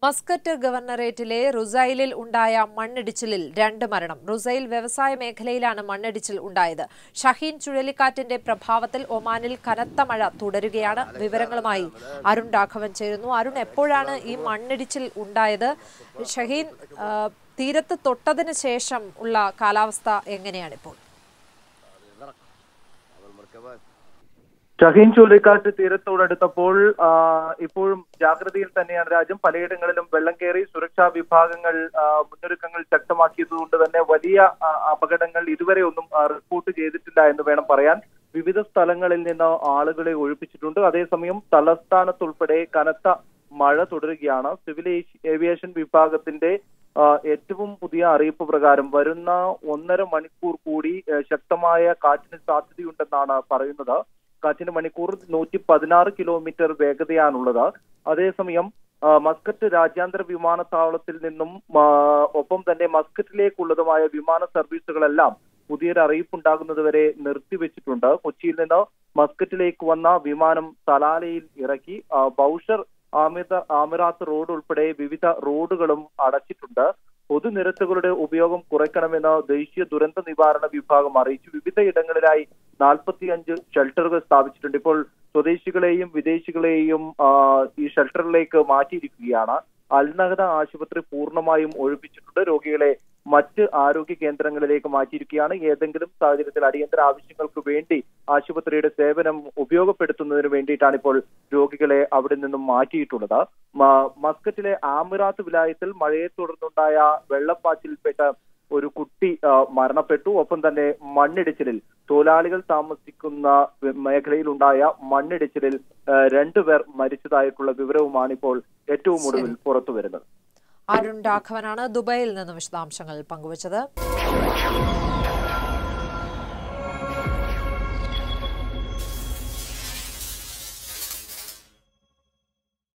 Muscat ഗവർണറേറ്റിലെ റുസൈലിൽ ഉണ്ടായ മണ്ണിടിച്ചിലിൽ രണ്ട് മരണം റുസൈൽ വ്യവസായ മേഖലയിലാണ് മണ്ണിടിച്ചിൽ ഉണ്ടായത് ഷഹീൻ ചുഴലിക്കാറ്റിന്റെ പ്രഭാവത്തിൽ ഒമാനിൽ കനത്ത മഴ തുടരുകയാണ് വിവരങ്ങളുമായി അരുൺ രാഘവൻ ചേരുന്നു അരുൺ എപ്പോഴാണ് ഈ മണ്ണിടിച്ചിൽ ഉണ്ടായത് ഷഹീൻ ആ, തീരത്ത് തൊട്ടതിന് ശേഷം ഉള്ള കാലാവസ്ഥ എങ്ങനെയാണിപ്പോൾ ഷഹീൻ ചുഴലിക്കാറ്റ് തീരത്തോടടുത്തപ്പോൾ ആ, ഇപ്പോഴും ജാഗ്രതയിൽ തന്നെയാണ് രാജ്യം പലയിടങ്ങളിലും വെള്ളം കയറി സുരക്ഷാ വിഭാഗങ്ങൾ ആ, മുന്നൊരുക്കങ്ങൾ ശക്തമാക്കിയതുകൊണ്ട് തന്നെ വലിയ ആ, അപകടങ്ങൾ ഇതുവരെ ഒന്നും ആ, റിപ്പോർട്ട് ചെയ്തിട്ടില്ല എന്ന് വേണം പറയാൻ വിവിധ സ്ഥലങ്ങളിൽ നിന്ന് ആളുകളെ ഒഴിപ്പിച്ചിട്ടുണ്ട് അതേസമയം തലസ്ഥാനത്തുൾപ്പെടെ കനത്ത മഴ തുടരുകയാണ് സിവിൽ ഏഷ്- ഏവിയേഷൻ വിഭാഗത്തിന്റെ ആ, ഏറ്റവും പുതിയ അറിയിപ്പ് പ്രകാരം വരുന്ന ഒന്നര മണിക്കൂർ കൂടി ആ, ശക്തമായ കാറ്റിന് സാധ്യതയുണ്ടെന്നാണ് പറയുന്നത് കാറ്റിന് മണിക്കൂർ നൂറ്റി പതിനാറ് കിലോമീറ്റർ വേഗതയാണുള്ളത് അതേസമയം ആ, മസ്കറ്റ് രാജ്യാന്തര വിമാനത്താവളത്തിൽ നിന്നും ആ, ഒപ്പം തന്നെ മസ്കറ്റിലേക്കുള്ളതുമായ വിമാന സർവീസുകളെല്ലാം പുതിയൊരു അറിയിപ്പുണ്ടാകുന്നതുവരെ നിർത്തിവെച്ചിട്ടുണ്ട് കൊച്ചിയിൽ നിന്ന് മസ്കറ്റിലേക്ക് വന്ന വിമാനം സലാലയിൽ ഇറക്കി ആ, ബൗഷർ ആമിത ആമിറാത്ത് റോഡ് ഉൾപ്പെടെ വിവിധ റോഡുകളും അടച്ചിട്ടുണ്ട് പൊതുനിരത്തുകളുടെ ഉപയോഗം കുറയ്ക്കണമെന്ന് ദേശീയ ദുരന്ത നിവാരണ വിഭാഗം അറിയിച്ചു വിവിധ ഇടങ്ങളിലായി നാൽപ്പത്തിയഞ്ച് ഷെൽട്ടറുകൾ സ്ഥാപിച്ചിട്ടുണ്ട് ഇപ്പോൾ സ്വദേശികളെയും വിദേശികളെയും ആ, ഈ ഷെൽട്ടറിലേക്ക് മാറ്റിയിരിക്കുകയാണ് അൽനഹദ ആശുപത്രി പൂർണ്ണമായും ഒഴിപ്പിച്ചിട്ടുണ്ട് രോഗികളെ മറ്റ് ആരോഗ്യ കേന്ദ്രങ്ങളിലേക്ക് മാറ്റിയിരിക്കുകയാണ് ഏതെങ്കിലും സാഹചര്യത്തിൽ അടിയന്തര ആവശ്യങ്ങൾക്ക് വേണ്ടി ആശുപത്രിയുടെ സേവനം ഉപയോഗപ്പെടുത്തുന്നതിന് വേണ്ടിയിട്ടാണ് ഇപ്പോൾ രോഗികളെ അവിടെ നിന്നും മാറ്റിയിട്ടുള്ളത് മ- മസ്കറ്റിലെ ആമിറാത്ത് വിലായത്തിൽ മഴയെ തുടർന്നുണ്ടായ വെള്ളപ്പാച്ചിൽപ്പെട്ട ഒരു കുട്ടി ആ, മരണപ്പെട്ടു ഒപ്പം തന്നെ മണ്ണിടിച്ചിലിൽ തൊഴിലാളികൾ താമസിക്കുന്ന മേഖലയിലുണ്ടായ മണ്ണിടിച്ചിലിൽ ആ, രണ്ടുപേർ മരിച്ചതായിട്ടുള്ള വിവരവുമാണ് ഇപ്പോൾ ഏറ്റവും ഒടുവിൽ പുറത്തു വരുന്നത് അരുൺ രാഘവനാണ് ദുബായിൽ നിന്ന് വിശദാംശങ്ങൾ പങ്കുവച്ചത്